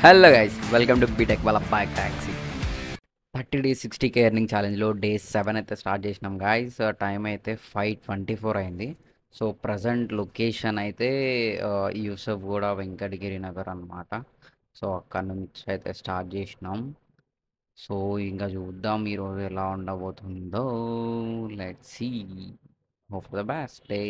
Hello guys welcome to BTech వాళ్ళ bike taxi thirty days sixty K earning ఛాలెంజ్లో day seven అయితే start చేసినాం guys time అయితే five twenty four అయింది so present location అయితే యూసఫ్ కూడా వెంకటగిరి నగర్ అనమాట సో అక్కడ నుంచి అయితే స్టార్ట్ చేసినాం సో ఇంకా చూద్దాం ఈరోజు ఎలా ఉండబోతుందో let see hope the best day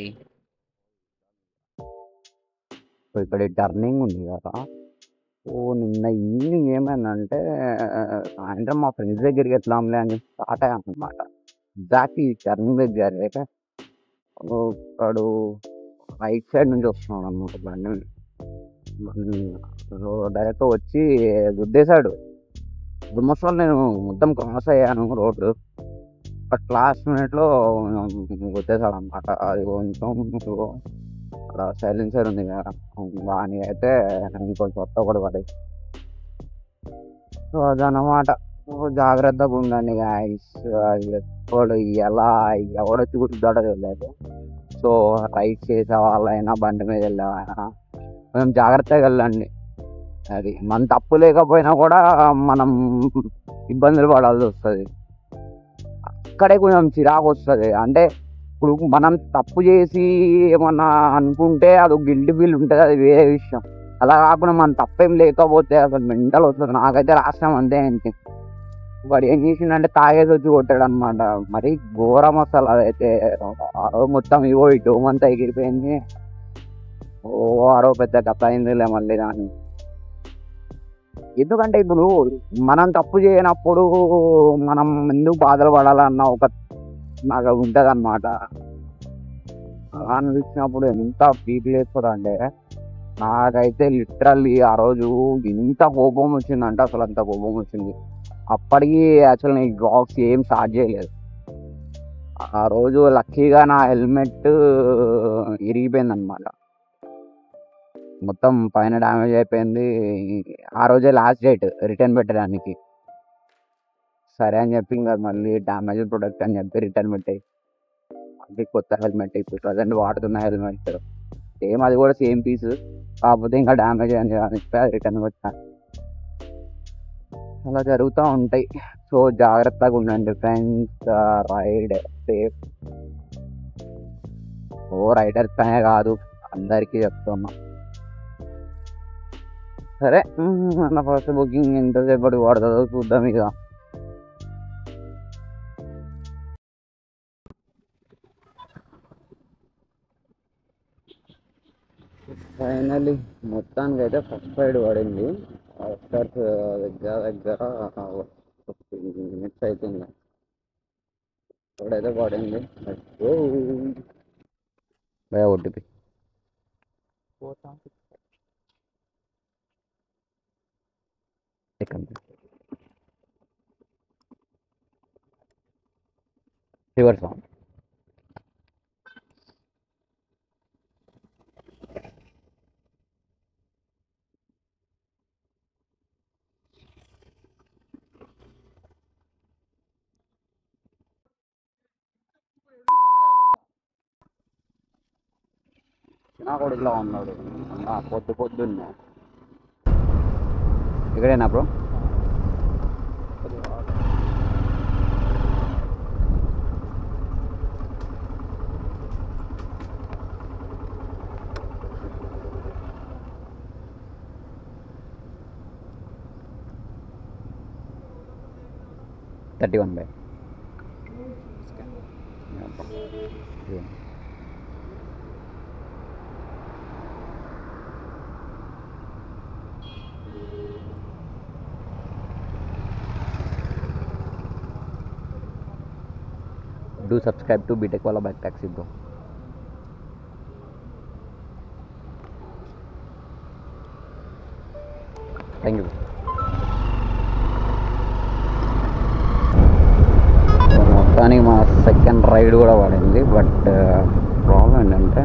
so ఇక్కడ టర్నింగ్ ఉంది కదా ఓ నిన్న ఈవినింగ్ ఏమైందంటే సాయంత్రం మా ఫ్రెండ్స్ దగ్గరికి ఎట్లాంలే అని స్టార్ట్ అయ్యాను అనమాట ఎగ్జాక్ట్లీ ఈ టర్నింగ్ దగ్గర అయితే వాడు రైట్ సైడ్ నుంచి వస్తున్నాడు అనమాట బండి డైరెక్ట్ వచ్చి గుద్దేశాడు ఆల్మోస్ట్ ఆల్ నేను మొత్తం క్రాస్ అయ్యాను రోడ్డు బట్ లాస్ట్ మినిట్లో గుద్దేశాడు అనమాట అది కొంచెం అక్కడ సైలెన్సర్ ఉంది కదా వాని అయితే ఇంకొంచెం కొత్త కూడా పడి సో అదనమాట సో జాగ్రత్తగా ఉండండి గాయస్ ఎప్పుడు ఎలా ఎవడో చూస్తాడో తెలియదు సో రైడ్ చేసే వాళ్ళైనా బండి మీద వెళ్ళేవైనా కొంచెం జాగ్రత్తగా వెళ్ళండి అది మన తప్పు లేకపోయినా కూడా మనం ఇబ్బందులు పడాల్సి వస్తుంది అక్కడే కొంచెం చిరాకు వస్తుంది అంటే ఇప్పుడు మనం తప్పు చేసి ఏమన్నా అనుకుంటే అది గిల్ట్ ఫీల్ ఉంటుంది అది వేరే విషయం అలా కాకుండా మన తప్పేం లేకపోతే అసలు మెంటల్ వస్తుంది నాకైతే రాష్ట్రం అంతే ఏంటి వాడు ఏం చేసిండంటే తాగేసి వచ్చి కొట్టాడు అనమాట మరి ఘోరం అసలు అదైతే ఆ రోజు మొత్తం ఇవో ఈ డోమ్ అంతా ఎగిరిపోయింది ఓ ఆరో పెద్ద కథ అయిందిలే మళ్ళీ దాన్ని ఎందుకంటే ఇప్పుడు మనం తప్పు చేయనప్పుడు మనం ఎందుకు బాధలు పడాలన్న ఒక నాకు ఉంటుంది అనమాట అలా అనిపించినప్పుడు ఎంత పీక్ లేస్తుంది అంటే నాకైతే లిటరల్లీ ఆ రోజు ఇంత కోపం వచ్చిందంటే అసలు అంత కోపం వచ్చింది అప్పటికి అసలు నేను బ్లాగ్స్ ఏం స్టార్ట్ చేయలేదు ఆ రోజు లక్కీగా నా హెల్మెట్ ఇరిగిపోయింది అనమాట మొత్తం పైన డ్యామేజ్ అయిపోయింది ఆ రోజే లాస్ట్ డేట్ రిటర్న్ పెట్టడానికి సరే అని చెప్పి ఇంకా మళ్ళీ డ్యామేజ్ ప్రొడక్ట్ అని చెప్పి రిటర్న్ పెట్టాయి మళ్ళీ కొత్త హెల్మెట్ ఇప్పుడు ప్రజెంట్ వాడుతున్న హెల్మెట్ సేమ్ అది కూడా సేమ్ పీస్ కాకపోతే ఇంకా డ్యామేజ్ అని చెప్పి అది రిటర్న్ పెట్టా అలా జరుగుతూ ఉంటాయి సో జాగ్రత్తగా ఉండండి ఫ్రెండ్స్ రైడ్ సేఫ్ ఓ రైడర్స్ పైన కాదు అందరికీ చెప్తున్నా సరే మన ఫస్ట్ బుకింగ్ ఎంతసేపటి పడుతుందో చూద్దాం ఇక ఫైనల్లీ మొత్తానికి అయితే ఫస్ట్ రైడ్ పడింది స్టార్స్ దగ్గర దగ్గర ఫిఫ్టీన్ మినిట్స్ అవుతుంది ఇప్పుడైతే పడింది భయ ఓటీపీ రివర్స్ ఆన్ చిన్న కొడుకులా ఉన్నాడు ఆ పొద్దు పొద్దున్నే ఇక్కడేనా bro thirty one bye do subscribe to BTech Wala Bike Taxi bro. Thank you మొత్తానికి మా సెకండ్ రైడ్ కూడా పడింది బట్ ప్రాబ్లం ఏంటంటే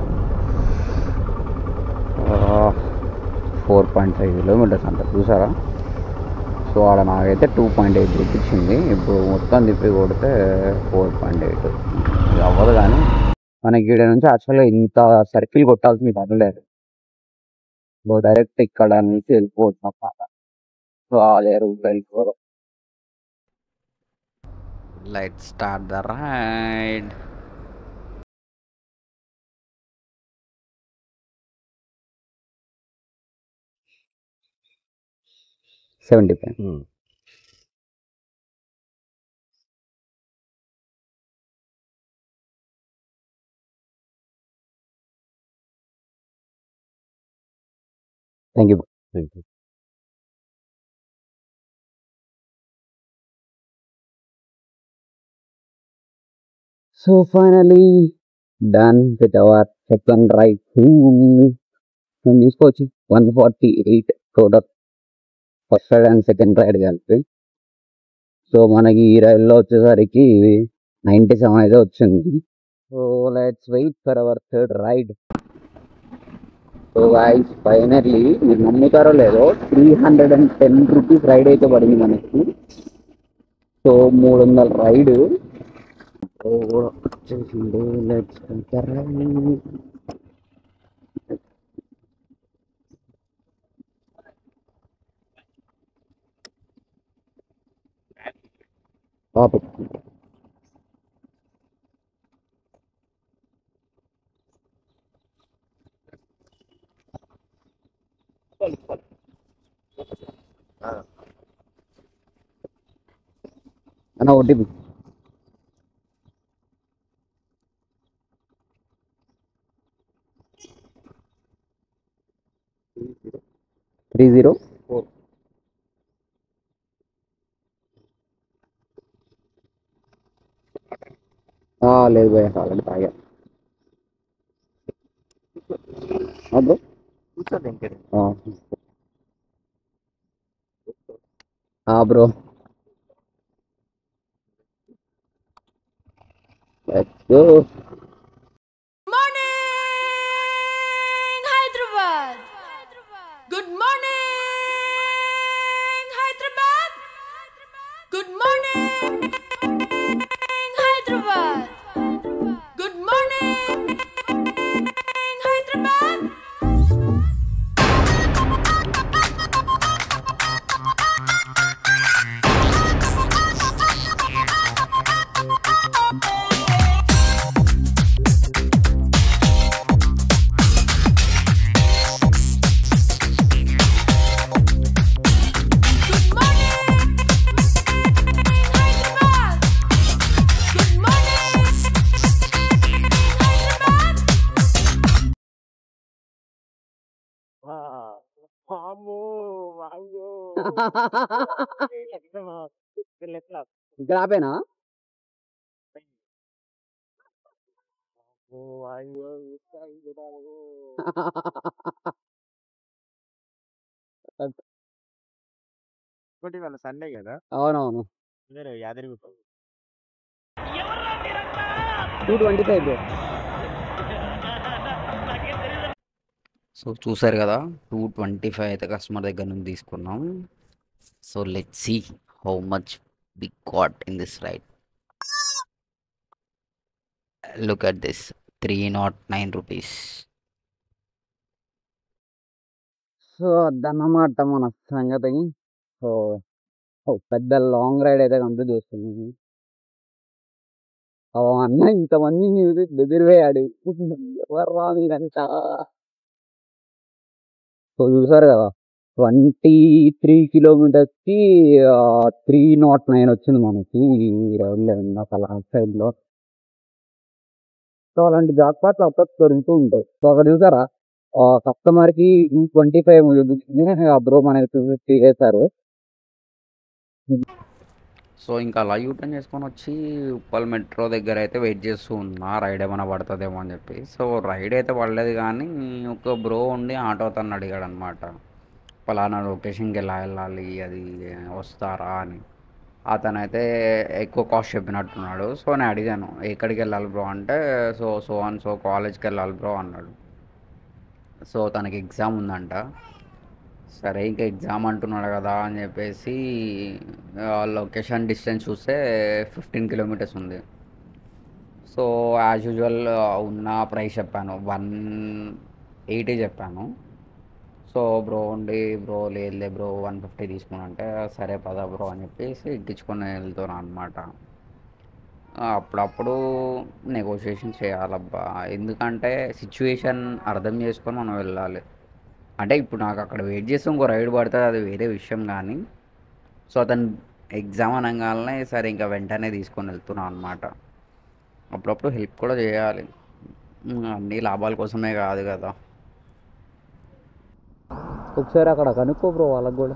ఫోర్ పాయింట్ ఫైవ్ కిలోమీటర్స్ అంట చూసారా సో ఆడ నాకైతే టూ పాయింట్ ఎయిట్ చూపించింది ఇప్పుడు మొత్తం తిప్పి కొడితే ఫోర్ పాయింట్ ఎయిట్ ఇది అవ్వదు కానీ మనకి ఇక్కడ నుంచి యాక్చువల్గా ఇంత సర్కిల్ కొట్టాల్సిన పని లేదు సో డైరెక్ట్ ఇక్కడ నుంచి వెళ్ళిపోవచ్చు అన్నమాట సో అదే రూట్ వెళ్ళిపోరు let start the ride seventy five thank you so finally done with our second ride మేము తీసుకోవచ్చు one forty eight total first ride and second ride కలిపి సో మనకి ఈ రైడ్లో వచ్చేసరికి నైంటీ సెవెన్ అయితే వచ్చింది so let's wait for our third ride so guys finally మీరు నమ్ముతారో లేదో three hundred and ten rupees ride అయితే పడింది మనకి సో మూడు వందల రైడ్ వచ్చేసింది లెట్స్ టాపిక్ అన్న ఓటీపీ త్రీ జీరో లేదు భయ ఆల్రెడీ తాగా bro bro let's go morning, Hyderabad. Good morning, Hyderabad. Good morning, Hyderabad. Good morning, Hyderabad. Good morning, Hyderabad. Good morning, Hyderabad. ఇక్కడ ఆపేనా ఇంకోటి వాళ్ళ సండే కదా అవునవును వేరే Yadagiri two twenty five bro so చూసారు కదా టూ ట్వంటీ ఫైవ్ అయితే కస్టమర్ దగ్గర నుంచి తీసుకున్నాం so let see how much we got in this ride look at this three nought nine rupees so అదన్నమాట మన సంగతి సో ఓ పెద్ద లాంగ్ రైడ్ అయితే కంప్లీట్ చేస్తున్నాము ఓ అన్న ఇంతమంది బెదిరిపోయాడు ఎవరు రా మీరంతా సో చూసారు కదా ట్వంటీ త్రీ కిలోమీటర్స్కి త్రీ నాట్ నైన్ వచ్చింది మనకి ఈ రైడ్లో ఇందాక లాస్ట్ సైడ్లో సో అలాంటి జాక్పాట్లు అప్పుడప్పుడు దొరుకుతూ ఉంటాయి సో అక్కడ చూసారా కస్టమర్కి ట్వంటీ ఫైవ్ బ్రో మనకి టూ ఫిఫ్టీ వేశారు సో ఇంకా అలా యూటర్న్ చేసుకొని వచ్చి ఉప్పల్ మెట్రో దగ్గర అయితే వెయిట్ చేస్తూ ఉన్నా రైడ్ ఏమైనా పడుతుందేమో అని చెప్పి సో రైడ్ అయితే పడలేదు కానీ ఒక బ్రో ఉండి ఆటో తను అడిగాడు అనమాట పలానా లొకేషన్కి ఎలా వెళ్ళాలి అది వస్తారా అని అతను అయితే ఎక్కువ కాస్ట్ చెప్పినట్టున్నాడు సో నేను అడిగాను ఎక్కడికి వెళ్ళాలి బ్రో అంటే సో సో అని సో కాలేజ్కి వెళ్ళాలి బ్రో అన్నాడు సో తనకి ఎగ్జామ్ ఉందంట సరే ఇంకా ఎగ్జామ్ అంటున్నాడు కదా అని చెప్పేసి లొకేషన్ డిస్టెన్స్ చూస్తే ఫిఫ్టీన్ కిలోమీటర్స్ ఉంది సో యాజ్ యూజువల్ ఉన్న ప్రైస్ చెప్పాను వన్ ఎయిటీ చెప్పాను సో బ్రో ఉండి బ్రో లేదులే బ్రో వన్ ఫిఫ్టీ తీసుకుని అంటే సరే పదా బ్రో అని చెప్పేసి ఎక్కించుకొని వెళ్తున్నాను అనమాట అప్పుడప్పుడు నెగోషియేషన్ చేయాలబ్బా ఎందుకంటే సిచ్యువేషన్ అర్థం చేసుకొని మనం వెళ్ళాలి అంటే ఇప్పుడు నాకు అక్కడ వెయిట్ చేసి ఇంకో రైడ్ పడుతుంది అది వేరే విషయం కానీ సో అతను ఎగ్జామ్ అనగానే సరే ఇంకా వెంటనే తీసుకొని వెళ్తున్నాను అనమాట అప్పుడప్పుడు హెల్ప్ కూడా చేయాలి ఉమ్, అన్నీ లాభాల కోసమే కాదు కదా ఒకసారి అక్కడ కనుక్కో బ్రో వాళ్ళకి కూడా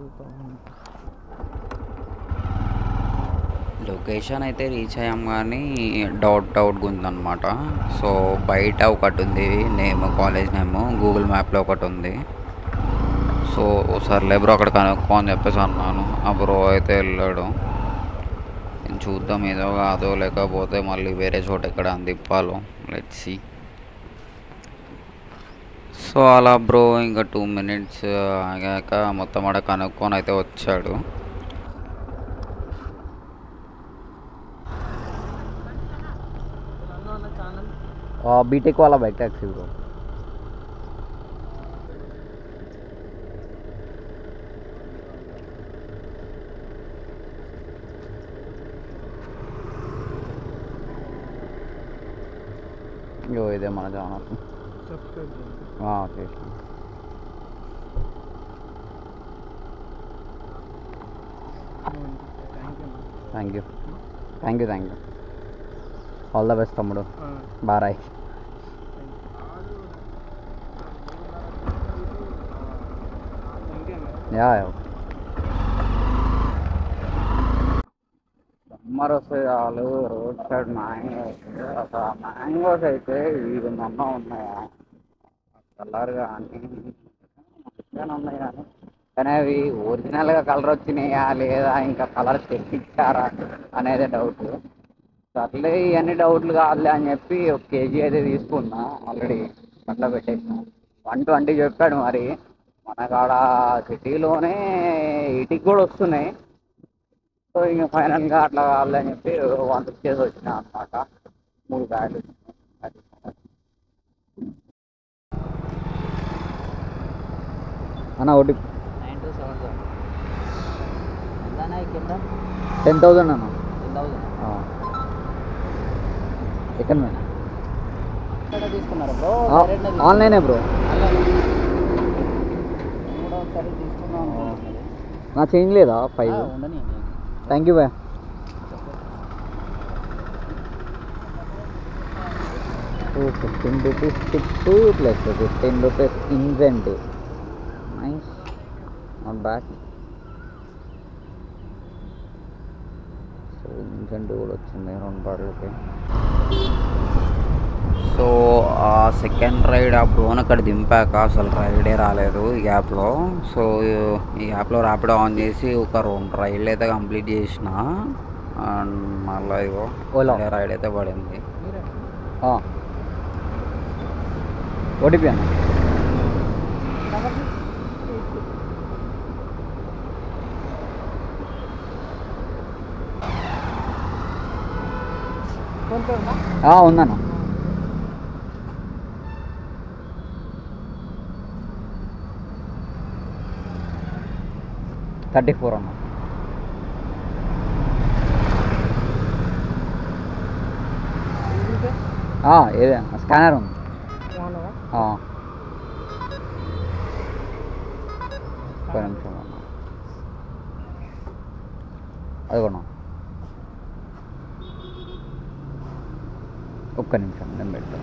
లొకేషన్ అయితే రీచ్ అయ్యాం కానీ డౌట్ డౌట్గా ఉందన్నమాట సో బయట ఒకటి ఉంది నేమ్ కాలేజ్ నేమ్ గూగుల్ మ్యాప్లో ఒకటి ఉంది సో సర్లే బ్రో అక్కడ కనుక్కో అని చెప్పేసి అన్నాను ఆ బ్రో అయితే వెళ్ళాడు నేను చూద్దాం ఏదో కాదో లేకపోతే మళ్ళీ వేరే చోట ఎక్కడ అందిప్పాలో లెట్ సి సో అలా బ్రో ఇంకా టూ మినిట్స్ ఆగాక మొత్తం ఆడ కనుక్కొని అయితే వచ్చాడు బీటెక్ వాళ్ళ బైక్ ట్యాక్సీ బ్రో యో ఇదే మన ఛానల్ చేసాను thank you thank you thank you all the best తమ్ముడు బారాయ్ యా సమ్మర్ వస్తే చాలు రోడ్ సైడ్ మ్యాంగోస్ అసలు మ్యాంగోస్ అయితే వీధి మొన్న ఉన్నాయా కలర్ కానీ మంచిగానే ఉన్నాయి కానీ కానీ అవి ఒరిజినల్గా కలర్ వచ్చినాయా లేదా ఇంకా కలర్ తెప్పించారా అనేది డౌట్ సర్లే ఇవన్నీ డౌట్లు కాదులే అని చెప్పి ఒక కేజీ అయితే తీసుకున్నా ఆల్రెడీ అట్లా పెట్టేసిన వన్ ట్వంటీ చెప్పాడు మరి మన కాడ సిటీలోనే ఎయిటీకి కూడా వస్తున్నాయి సో ఇంక ఫైనల్గా అట్లా కాదులే అని చెప్పి వన్ ఫిఫ్టీ వచ్చిన అనమాట మూడు బ్యాగులు అది. అన్న ఒకటి నైన్ టు సెవెన్ ఎంత కింద టెన్ థౌజండ్ అన్న టెన్ థౌసండ్ ఎక్కడ మేడం ఎక్కడ తీసుకున్నారు బ్రో ఆన్లైనే బ్రో కూడా ఒకసారి తీసుకుందాం అనుకుంటున్నాను నా చేంజ్ లేదా ఫైవ్ ఆ, ఉండని thank you bye fifteen rupees tip plus fifteen rupees incentive nice not bad so incentive కూడా వచ్చింది రెండు బాటిల్కి సో ఆ సెకండ్ రైడ్ ఆ బ్రోన్ అక్కడ దింపాక అసలు రైడే రాలేదు ఈ యాప్లో సో ఈ యాప్లో ర్యాపిడో ఆన్ చేసి ఒక రెండు రైడ్లు అయితే కంప్లీట్ చేసిన అండ్ మళ్ళీ ఇగో ఓలా. రైడ్ అయితే పడింది ఓటీపీ అన్న ఉందన్న థర్టీ ఫోర్ అన్న ఆ, ఏదే స్కానర్ ఉంది ఆ. ఒక్క నిమిషం అన్న అది కొన్నా ఒక్క నిమిషం నేను పెడతాను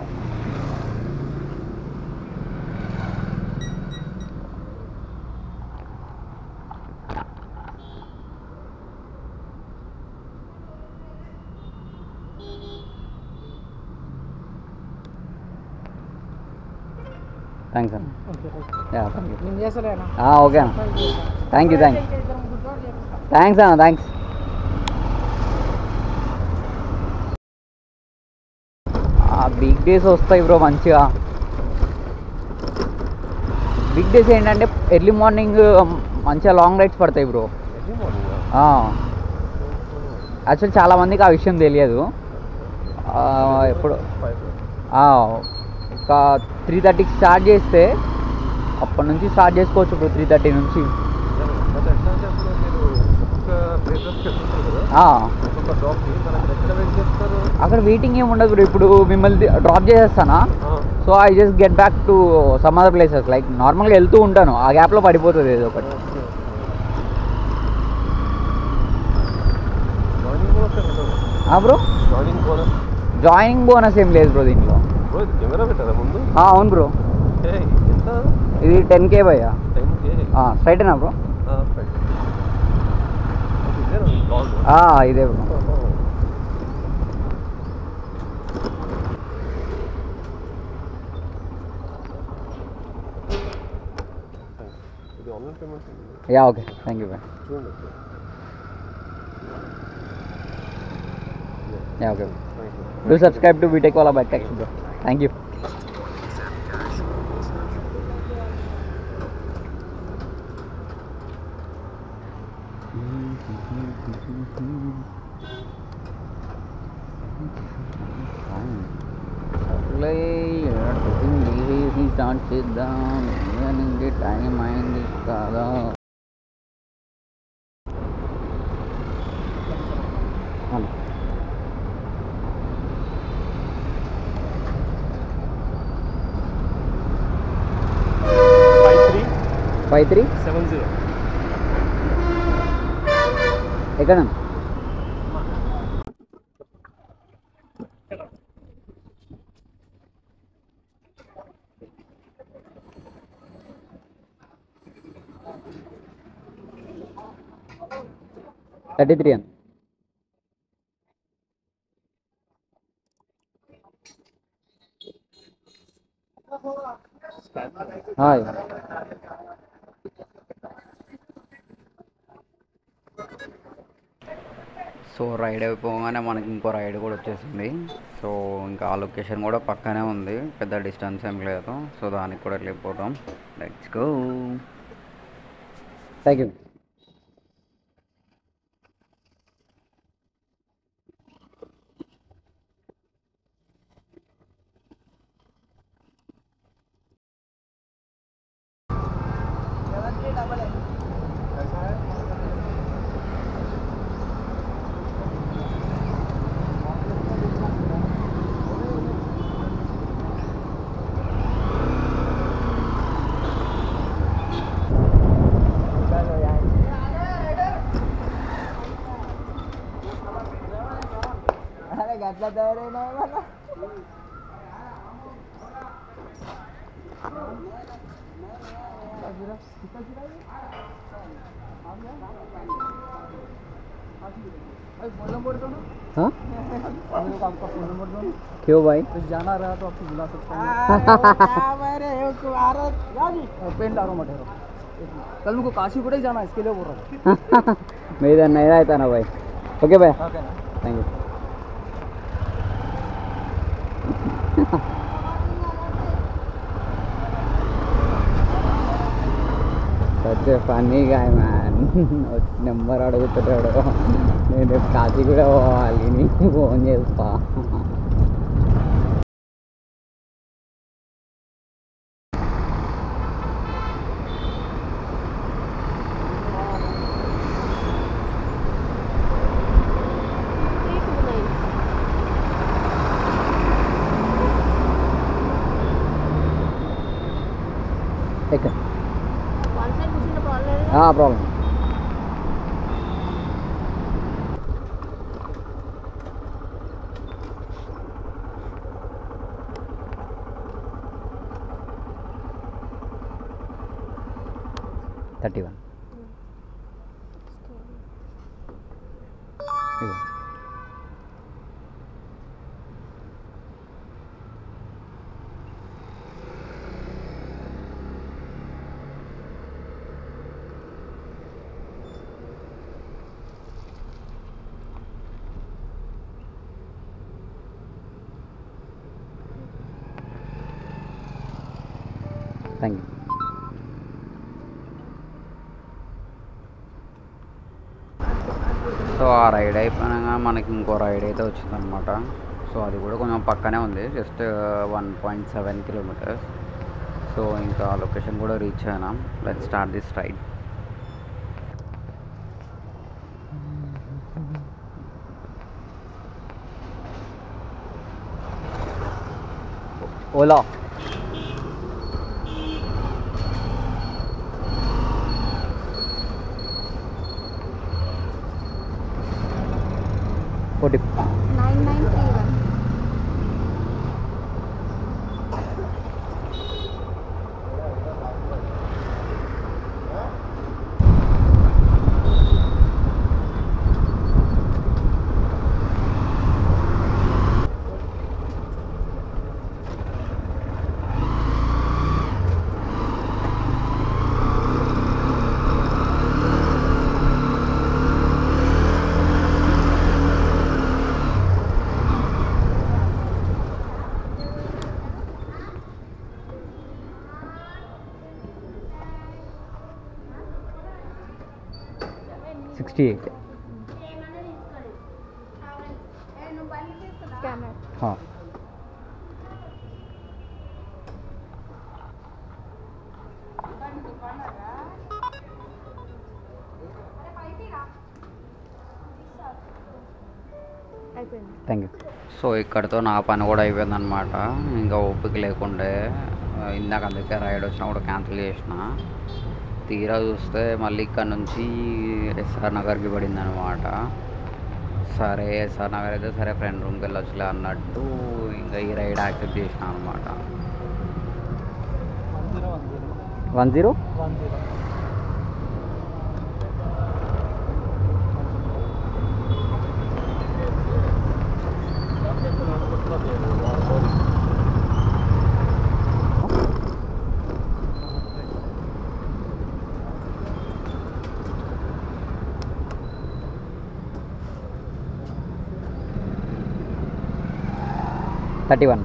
థ్యాంక్స్ అన్న యా థ్యాంక్ యూ నేను చేస్తలేనా ఓకే అన్న థ్యాంక్ యూ థ్యాంక్ థ్యాంక్స్ అన్న థ్యాంక్స్ బిగ్ డేస్ వస్తాయి బ్రో మంచిగా బిగ్ డేస్ ఏంటంటే ఎర్లీ మార్నింగ్ మంచిగా లాంగ్ రైడ్స్ పడతాయి బ్రో యాక్చువల్ చాలా మందికి ఆ విషయం తెలియదు ఆ, ఎప్పుడు ఆ, ఒక త్రీ థర్టీకి స్టార్ట్ చేస్తే అప్పటి నుంచి స్టార్ట్ చేసుకోవచ్చు ఇప్పుడు త్రీ థర్టీ నుంచి అంటే ఎట్లా అంటే అప్పుడు మీరు ఒక్కొక్క ప్లేసెస్కి వెళ్తుంటారు కదా ఆ, ఒక్కొక్క డ్రాప్కి మరి అక్కడ ఎక్కడ వెయిట్ చేస్తారు అక్కడ వెయిటింగ్ ఏమి ఉండదు bro. ఇప్పుడు మిమ్మల్ని డ్రాప్ చేసేస్తానా ఆ, so I just get back to some other places like నార్మల్గా వెళ్తూ ఉంటాను ఆ గ్యాప్లో పడిపోతుంది ఏదో ఒకటి ఓకే, ఓకే. జాయినింగ్ బోనస్ ఏమి ఉండదు bro joining bonus joining bonus ఏం లేదు బ్రో దీంట్లో బ్రో ఇది కెమెరా పెట్టారా ముందు ఆ, అవును బ్రో ఏ ఎంత ఇది టెన్ కే భయ్యా టెన్ కే స్ట్రైటేనా బ్రో ఇదేనా బ్లాగ్ ఆ, ఇదే బ్రో ఇది online payment yeah okay thank you bye చూడండి yeah okay thank you do subscribe to BTech Wala bike taxi bro thank you start చేద్దాం ఈవినింగ్ టైం అయింది కాదా అవును. Five three five three seven zero ఎక్కడ thirty three అని hi so ride అయిపోగానే మనకి ఇంకో రైడ్ కూడా వచ్చేసింది సో ఇంకా ఆ లొకేషన్ కూడా పక్కనే ఉంది పెద్ద డిస్టెన్స్ ఏం లేదు సో దానికి కూడా వెళ్ళిపోతాం లెట్స్ గో థ్యాంక్ యూ हाँ क्यों भाई जाना रहा तो आपको बुला सकता हूँ पेन ला रहा हूँ मटेरो कल मुझको काशी को ही जाना है इसके लिए बोल रहा हूँ मेरा नहीं रहता ना भाई ओके भाई ओके ना thank you such funny guy man number అడుగుతున్నాడు నేను కాశీ కూడా పోవాలి నీకు ఫోన్ చేస్తా ఎక్కడ వన్ సైడ్ కూర్చుంటే problem problem thirty one thank you so ఆ రైడ్ అయిపోయినాక మనకి ఇంకో రైడ్ అయితే వచ్చిందనమాట సో అది కూడా కొంచెం పక్కనే ఉంది just one point seven kilometres so so ఇంకా లొకేషన్ కూడా రీచ్ అయినాం let start this ride Ola ఒకటి nine nine three one sixty eight scanner అయిపోయింది థ్యాంక్ యూ సో ఇక్కడితో నా పని కూడా అయిపోయిందనమాట ఇంకా ఓపిక లేకుండే ఆ, ఇందాక అందుకే రైడ్ వచ్చినా కూడా క్యాన్సిల్ చేసిన తీరా చూస్తే మళ్ళీ ఇక్కడ నుంచి ఎస్ఆర్ నగర్కి పడింది అనమాట సరే ఎస్ఆర్ నగర్ అయితే సరే ఫ్రెండ్ రూమ్కి వెళ్ళొచ్చులే అన్నట్టు ఇంకా ఈ రైడ్ యాక్సెప్ట్ చేసిన అనమాట one zero one zero thirty one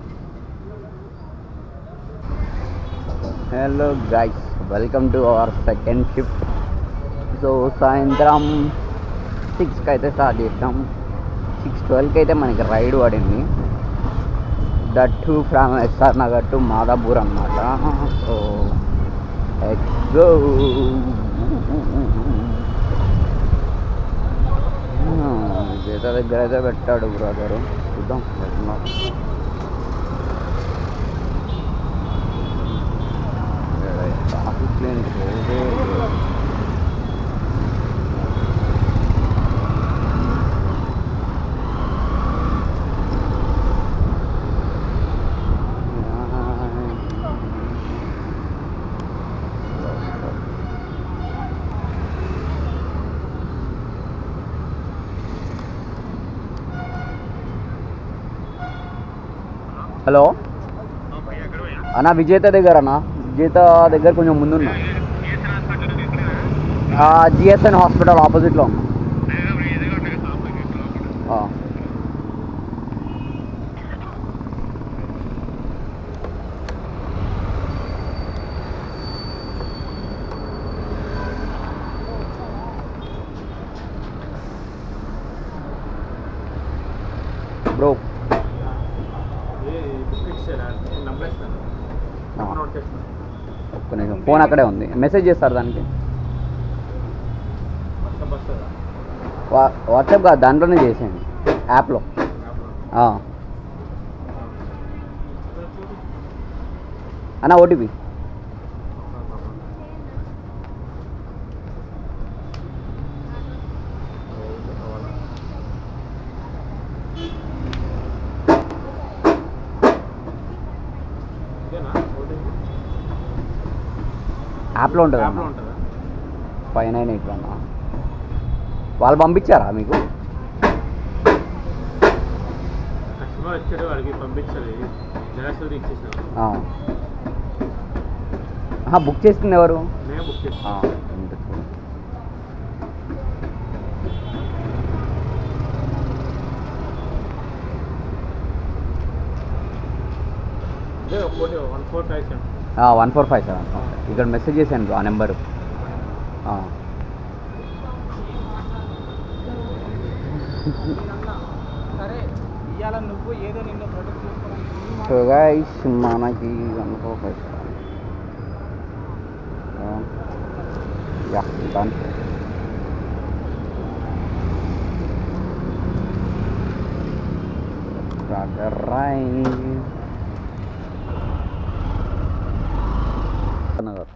hello guys welcome to our second shift so సాయంత్రం సిక్స్కి అయితే స్టార్ట్ చేసినాం సిక్స్ ట్వెల్వ్కి అయితే మనకి రైడ్ పడింది that too from SR Nagar to Madhapur అనమాట సో గో గీత దగ్గర అయితే పెట్టాడు బ్రదరు చూద్దాం ఎట్లా ట్రాఫిక్ లేని రోజే లేదు. హలో అన్న విజేత దగ్గర అన్న విజేత దగ్గర కొంచెం ముందున్నా జిఎస్ఎన్ హాస్పిటల్ ఆపోజిట్లో ఉన్నా ఆ. బ్రో ఆ. ఒక్క నిమిషం ఫోన్ అక్కడే ఉంది మెసేజ్ చేస్తారు దానికి వా వాట్సాప్ కాదు దాంట్లోనే చేసేయండి యాప్లో ఆ. అన్న ఓటీపీ యాప్లో ఉంటుంది అన్న ఫైవ్ నైన్ ఎయిట్ వన్ వాళ్ళు పంపించారా మీకు కస్టమర్ వచ్చాడు వాడికి పంపించాలి జరాశ్వరి ఇచ్చేసాను ఆ. ఆహా, బుక్ చేస్తుంది ఎవరు మేము బుక్ చేసాం ఆ, ఇంత చూడు. ఇదే ఒకటి వన్ ఫోర్ ఫైవ్ సెవెన్ ఆ, వన్ ఫోర్ ఫైవ్ సెవెన్ ఇక్కడ మెసేజ్ చేశాను బ్రో ఆ నెంబరు ఆ. సరే ఇవాళ నువ్వు ఏదో నిన్న ప్రొడక్ట్ చేసుకోవడానికి సో గైస్ మనకి one four five seven yeah done Start the ride. Another.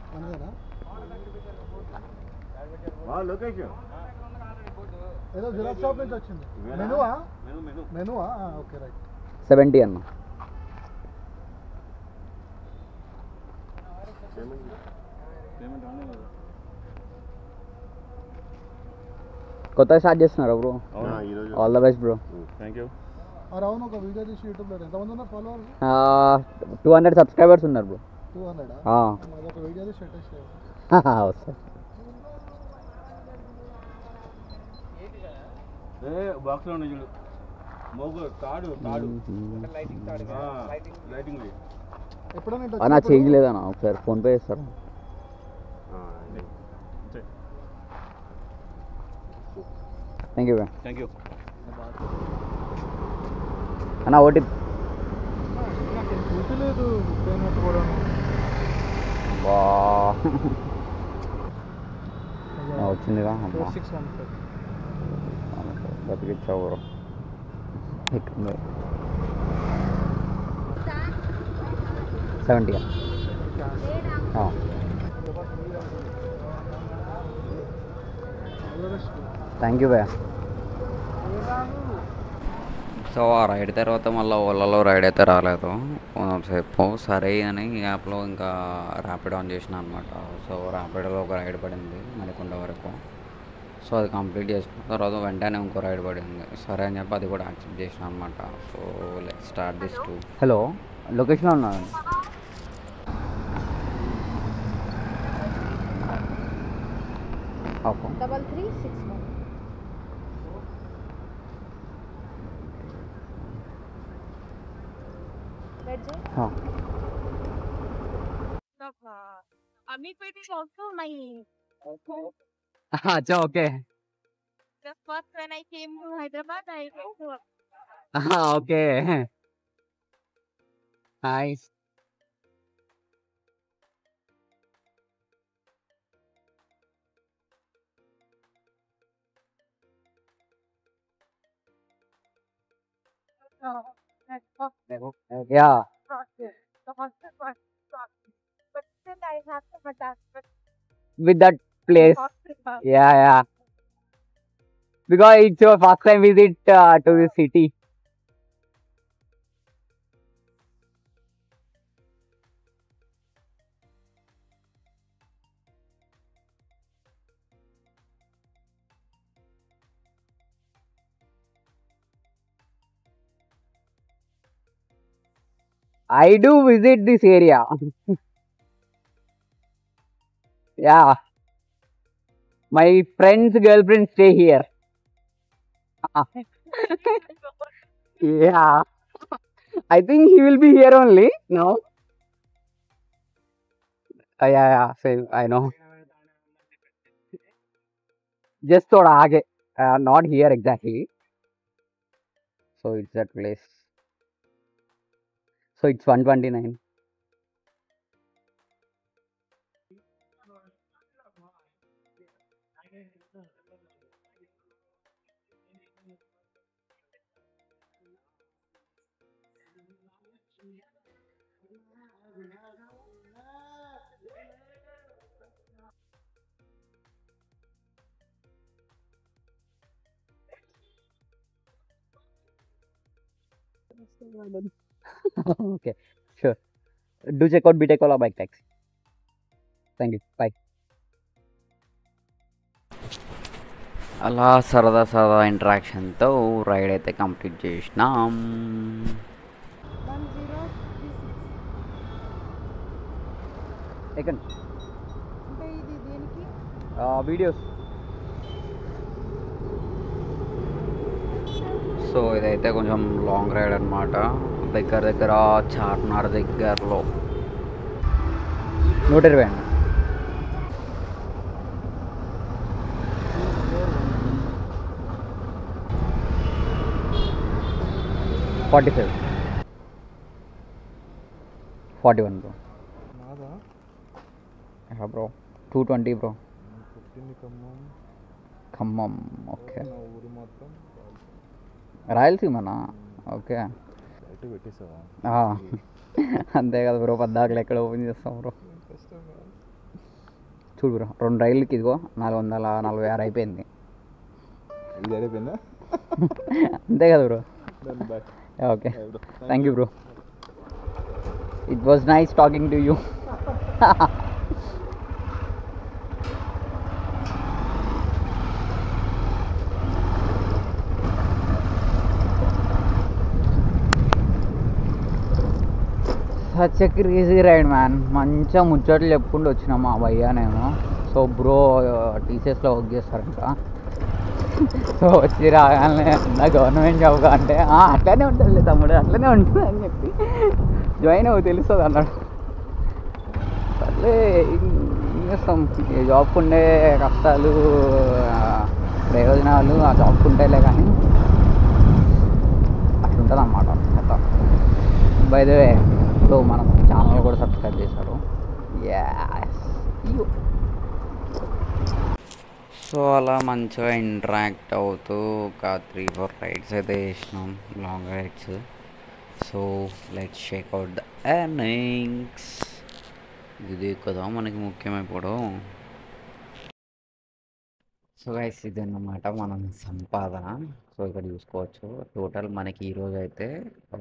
ఏదో జిరాక్స్ షాప్ నుంచి వచ్చింది మెనువా మెనువా ఓకే రైట్ సెవెంటీ అన్న కొత్తగా స్టార్ట్ చేస్తున్నారా bro all the best bro మరి అవును ఒక వీడియో తీసి యూట్యూబ్లో ఎంతమంది ఉన్నారు ఫాలోవర్స్ టూ హండ్రెడ్ సబ్స్క్రైబర్స్ ఉన్నారు బ్రో టూ హండ్రెడ్ ఆ, అది ఒక వీడియో తీసి పెట్టేసి వస్తా బాక్స్ లో ఉన్నాయి చూడు మోగు తాడు తాడు లైటింగ్ ఎప్పుడైనా ఇటు అన్న వచ్చినప్పుడు చేంజ్ లేదన్న ఒకసారి ఫోన్పే చేస్తారా థ్యాంక్ యూ థ్యాంక్ యూ అన్న ఓటీ నాకేం చూపించలేదు పోయినట్టు కూడా బా ఆ, వచ్చిందిగా అమ్మా ఫోర్ సిక్స్ వన్ ఫైవ్ బతికిచ్చావు బ్రో ఇక్కడ సెవెంటీగా థ్యాంక్ యూ భయ్యా సో ఆ రైడ్ తర్వాత మళ్ళీ ఓలాలో రైడ్ అయితే రాలేదు సేపు సరే అని ఈ యాప్లో ఇంకా ర్యాపిడ్ ఆన్ చేసిన అనమాట సో ర్యాపిడ్లో ఒక రైడ్ పడింది మణికొండ వరకు సో అది కంప్లీట్ చేసుకున్న తర్వాత వెంటనే ఇంకో రైడ్ పడింది సరే అని చెప్పి అది కూడా యాక్సెప్ట్ చేసిన అనమాట so let start this two hello లొకేషన్లో ఉన్నాను okay double three six one wait చేయి Amit Pet is also my home. అచ్చా okay The first when I came to Hyderabad, I went to okay nice yeah the hostel was but still I have some attachment with that place to hospital. Yeah, yeah. Because it's your first time visit uh, to the city. I do visit this area. yeah. My friend's girlfriend stay here. yeah. I think he will be here only. No. Uh, yeah, yeah. Same. I know. Just thoda aage. Uh, not here exactly. So it's that place. So it's 129. okay, sure. Do check out BTEC Ola Bike Taxi. Thank you. Bye. అలా సరదా సరదా ఇంటరాక్షన్తో ride అయితే complete చేసినాం one zero three six Second. అంటే ఇది దేనికి Uh, videos. So ఇదైతే కొంచెం లాంగ్ రైడ్ అనమాట దగ్గర దగ్గర చార్మినార్ దగ్గరలో నూట ఇరవై అండి forty five forty one bro నాదా బ్రో టూ ట్వంటీ బ్రో పుట్టింది ఖమ్మం ఖమ్మం ఓకే నా ఊరు మాత్రం రాయలసీమనా ఓకే బయట పెట్టేసావా ఆ, అంతే కదా బ్రో పద్దాకలు ఎక్కడ ఓపెన్ చేస్తాం బ్రో కష్టం కాదు చూడు బ్రో రెండు రైళ్ళకి ఇదిగో నాలుగు వందల నలభై ఆరు అయిపోయింది ఇది అయిపోయిందా అంతే కదా బ్రో దాన్ని bye okay thank you bro it was nice talking to you such crazy ride man మంచిగా ముచ్చట్లు చెప్పుకుంటూ వచ్చినాం మా భయ్యానేమో సో బ్రో టీసీఎస్లో వర్క్ చేస్తారంట సో వచ్చి రాగానే నా గవర్నమెంట్ జాబ్ అంటే "ఆ, అట్లానే ఉంటుంది తమ్ముడు అట్లనే ఉంటుంది అని చెప్పి జాయిన్ అవ్వు తెలుస్తుంది అన్నాడు సర్లే ఏం చేస్తాం ఈ జాబ్కి ఉండే కష్టాలు ఆ, ప్రయోజనాలు ఆ జాబ్కి ఉంటాయిలే కానీ అట్లుంటుంది అనమాట కథ బై ద వే సో మన ఛానల్ కూడా సబ్స్క్రైబ్ చేశారు యాస్ సో అలా మంచిగా ఇంటరాక్ట్ అవుతూ ఒక త్రీ ఫోర్ రైడ్స్ అయితే చేసినాం long rides so let's check out the earnings ఇది కదా మనకి ముఖ్యమైపోవడం సో గైస్ ఇది అన్నమాట మనం సంపాదన సో ఇక్కడ చూసుకోవచ్చు టోటల్ మనకి ఈరోజు అయితే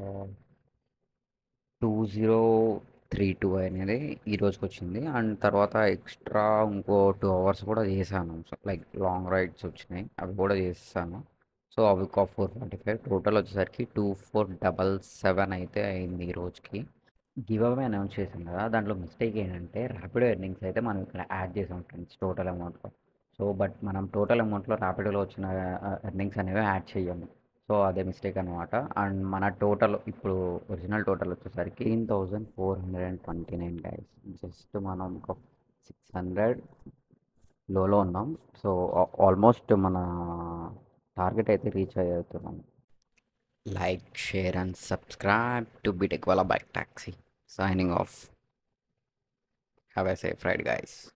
టూ జీరో త్రీ టూ అనేది ఈ రోజుకి వచ్చింది అండ్ తర్వాత ఎక్స్ట్రా ఇంకో టూ అవర్స్ కూడా చేశాను సో లైక్ లాంగ్ రైడ్స్ వచ్చినాయి అవి కూడా చేస్తాను సో అవి ఒక ఫోర్ ఫార్టీ ఫైవ్ టోటల్ వచ్చేసరికి టూ ఫోర్ డబల్ సెవెన్ అయితే అయింది ఈ రోజుకి గివ్ అవే అనౌన్స్ చేసాం కదా దాంట్లో మిస్టేక్ ఏంటంటే ర్యాపిడో ఎర్నింగ్స్ అయితే మనం ఇక్కడ యాడ్ చేసాం ఫ్రెండ్స్ టోటల్ అమౌంట్లో సో బట్ మనం టోటల్ అమౌంట్లో ర్యాపిడోలో వచ్చిన ఎర్నింగ్స్ అనేవి యాడ్ చేయము సో అదే మిస్టేక్ అనమాట అండ్ మన టోటల్ ఇప్పుడు ఒరిజినల్ టోటల్ వచ్చేసరికి eighteen thousand four hundred and twenty nine guys just మనం ఒక సిక్స్ హండ్రెడ్ లోలో ఉన్నాం సో ఆల్మోస్ట్ మన టార్గెట్ అయితే రీచ్ అవుతున్నాం like share and subscribe to BTech వాళ్ళ bike taxi signing off have a safe ride guys